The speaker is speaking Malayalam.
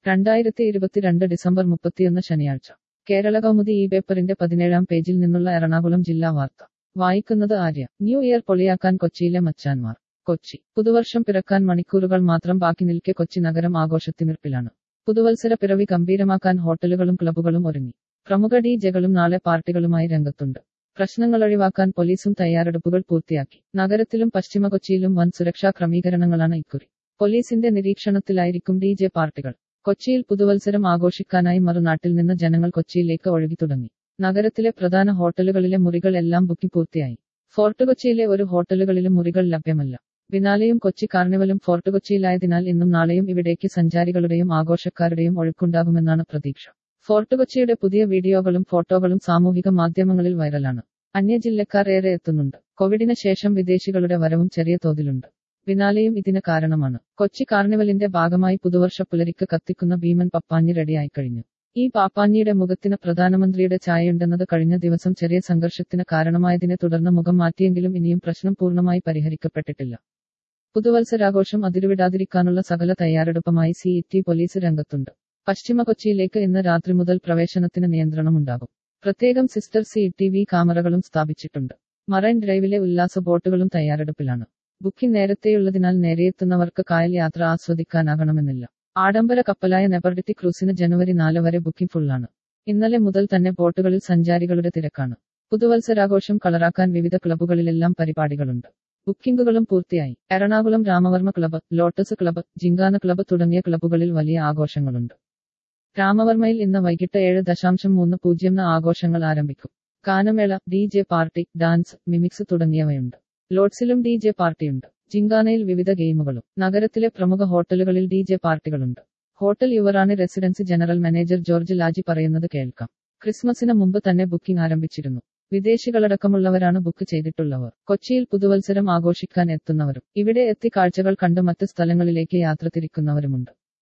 രണ്ടായിരത്തി ഇരുപത്തിരണ്ട് ഡിസംബർ മുപ്പത്തിയൊന്ന് ശനിയാഴ്ച കേരള കൗമുദി ഈ പേപ്പറിന്റെ പതിനേഴാം പേജിൽ നിന്നുള്ള എറണാകുളം ജില്ലാ വാർത്ത വായിക്കുന്നത് ആര്യ ന്യൂ ഇയർ പൊളിയാക്കാൻ കൊച്ചിയിലെ മച്ചാന്മാർ കൊച്ചി പുതുവർഷം പിറക്കാൻ മണിക്കൂറുകൾ മാത്രം ബാക്കി നിൽക്കെ കൊച്ചി നഗരം ആഘോഷത്തിമിർപ്പിലാണ് പുതുവത്സര പിറവി ഗംഭീരമാക്കാൻ ഹോട്ടലുകളും ക്ലബ്ബുകളും ഒരുങ്ങി പ്രമുഖ ഡി ജകളും നാളെ പാർട്ടികളുമായി രംഗത്തുണ്ട് പ്രശ്നങ്ങൾ ഒഴിവാക്കാൻ പോലീസും തയ്യാറെടുപ്പുകൾ പൂർത്തിയാക്കി നഗരത്തിലും പശ്ചിമ കൊച്ചിയിലും വൻ സുരക്ഷാ ക്രമീകരണങ്ങളാണ് ഇക്കുറി പോലീസിന്റെ നിരീക്ഷണത്തിലായിരിക്കും ഡി ജെ പാർട്ടികൾ കൊച്ചിയിൽ പുതുവത്സരം ആഘോഷിക്കാനായി മറുനാട്ടിൽ നിന്ന് ജനങ്ങൾ കൊച്ചിയിലേക്ക് ഒഴുകി തുടങ്ങി നഗരത്തിലെ പ്രധാന ഹോട്ടലുകളിലെ മുറികൾ എല്ലാം ബുക്കിംഗ് പൂർത്തിയായി ഫോർട്ട് കൊച്ചിയിലെ ഒരു ഹോട്ടലുകളിലും മുറികൾ ലഭ്യമല്ല ബിനാലെയും കൊച്ചി കാർണിവലും ഫോർട്ട് കൊച്ചിയിലായതിനാൽ ഇന്നും നാളെയും ഇവിടേക്ക് സഞ്ചാരികളുടെയും ആഘോഷക്കാരുടെയും ഒഴുക്കുണ്ടാകുമെന്നാണ് പ്രതീക്ഷ ഫോർട്ട് കൊച്ചിയുടെ പുതിയ വീഡിയോകളും ഫോട്ടോകളും സാമൂഹിക മാധ്യമങ്ങളിൽ വൈറലാണ് അന്യജില്ലക്കാർ ഏറെ എത്തുന്നുണ്ട് കോവിഡിന് ശേഷം വിദേശികളുടെ വരവും ചെറിയ തോതിലുണ്ട് ബിനാലെയും ഇതിന് കാരണമാണ് കൊച്ചി കാർണിവലിന്റെ ഭാഗമായി പുതുവർഷ പുലരിക്ക് കത്തിക്കുന്ന ഭീമൻ പപ്പാഞ്ഞി റെഡിയായി കഴിഞ്ഞു ഈ പാപ്പാഞ്ഞിയുടെ മുഖത്തിന് പ്രധാനമന്ത്രിയുടെ ഛായയുണ്ടെന്നത് കഴിഞ്ഞ ദിവസം ചെറിയ സംഘർഷത്തിന് കാരണമായതിനെ തുടർന്ന് മുഖം മാറ്റിയെങ്കിലും ഇനിയും പ്രശ്നം പൂർണ്ണമായി പരിഹരിക്കപ്പെട്ടിട്ടില്ല പുതുവത്സരാഘോഷം അതിരുവിടാതിരിക്കാനുള്ള സകല തയ്യാറെടുപ്പുമായി സി ടി പോലീസ് രംഗത്തുണ്ട് പശ്ചിമ കൊച്ചിയിലേക്ക് ഇന്ന് രാത്രി മുതൽ പ്രവേശനത്തിന് നിയന്ത്രണമുണ്ടാകും പ്രത്യേകം സിസ്റ്റർ സി ടി വി ക്യാമറകളും സ്ഥാപിച്ചിട്ടുണ്ട് മറൈൻ ഡ്രൈവിലെ ഉല്ലാസ ബോട്ടുകളും തയ്യാറെടുപ്പിലാണ് ബുക്കിംഗ് നേരത്തെയുള്ളതിനാൽ നേരെയെത്തുന്നവർക്ക് കായൽ യാത്ര ആസ്വദിക്കാനാകണമെന്നില്ല ആഡംബര കപ്പലായ നെബർഡിറ്റി ക്രൂസിന് ജനുവരി നാല് വരെ ബുക്കിംഗ് ഫുള്ളാണ് ഇന്നലെ മുതൽ തന്നെ ബോട്ടുകളിൽ സഞ്ചാരികളുടെ തിരക്കാണ് പുതുവത്സരാഘോഷം കളറാക്കാൻ വിവിധ ക്ലബ്ബുകളിലെല്ലാം പരിപാടികളുണ്ട് ബുക്കിംഗുകളും പൂർത്തിയായി Ernakulam Ramavarma club lotus club gymkhana club തുടങ്ങിയ ക്ലബ്ബുകളിൽ വലിയ ആഘോഷങ്ങളുണ്ട് രാമവർമ്മയിൽ ഇന്ന് വൈകിട്ട് ഏഴ് ദശാംശം മൂന്ന് പൂജ്യം ആഘോഷങ്ങൾ ആരംഭിക്കും ഗാനമേള D J party dance mimics തുടങ്ങിയവയുണ്ട് ലോഡ്സിലും ഡി ജെ പാർട്ടിയുണ്ട് ജിങ്കാനയിൽ വിവിധ ഗെയിമുകളും നഗരത്തിലെ പ്രമുഖ ഹോട്ടലുകളിൽ ഡി ജെ പാർട്ടികളുണ്ട് hotel Yuvarani residency general manager George Laji പറയുന്നത് കേൾക്കാം ക്രിസ്മസിന് മുമ്പ് തന്നെ ബുക്കിംഗ് ആരംഭിച്ചിരുന്നു വിദേശികളടക്കമുള്ളവരാണ് ബുക്ക് ചെയ്തിട്ടുള്ളവർ കൊച്ചിയിൽ പുതുവത്സരം ആഘോഷിക്കാൻ എത്തുന്നവരും ഇവിടെ എത്തി കാഴ്ചകൾ കണ്ട് മറ്റ് സ്ഥലങ്ങളിലേക്ക് യാത്ര തിരിക്കുന്നവരുമുണ്ട്